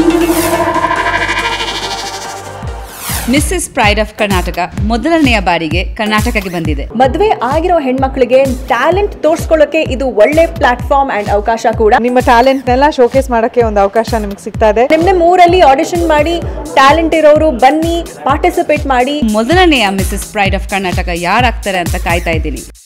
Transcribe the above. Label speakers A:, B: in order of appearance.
A: missus pride of Karnataka ಮೊದಲನೆಯ ಬಾರಿಗೆ ಕರ್ನಾಟಕಕ್ಕೆ ಬಂದಿದೆ
B: ಮದುವೆ ಆಗಿರೋ ಹೆಣ್ಮಕ್ಳಿಗೆ ಟ್ಯಾಲೆಂಟ್ ತೋರ್ಸ್ಕೊಳ್ಳೋಕೆ ಇದು ಒಳ್ಳೆ ಪ್ಲಾಟ್ಫಾರ್ಮ್ ಅಂಡ್ ಅವಕಾಶ ಕೂಡ
C: ನಿಮ್ಮ ಟ್ಯಾಲೆಂಟ್ನೆಲ್ಲ ಶೋಕೇಸ್ ಮಾಡೋಕ್ಕೆ ಒಂದು ಅವಕಾಶ ನಿಮಗೆ ಸಿಗ್ತಾ ಇದೆ
B: ನಿಮ್ ನಿಮ್ ಊರಲ್ಲಿ ಆಡಿಷನ್ ಮಾಡಿ ಟ್ಯಾಲೆಂಟ್ ಇರೋರು ಬನ್ನಿ ಪಾರ್ಟಿಸಿಪೇಟ್ ಮಾಡಿ
A: ಮೊದಲನೆಯ ಮಿಸ್ಸಸ್ ಪ್ರೈಡ್ ಆಫ್ ಕರ್ನಾಟಕ ಯಾರಾಗ್ತಾರೆ ಅಂತ ಕಾಯ್ತಾ ಇದ್ದೀನಿ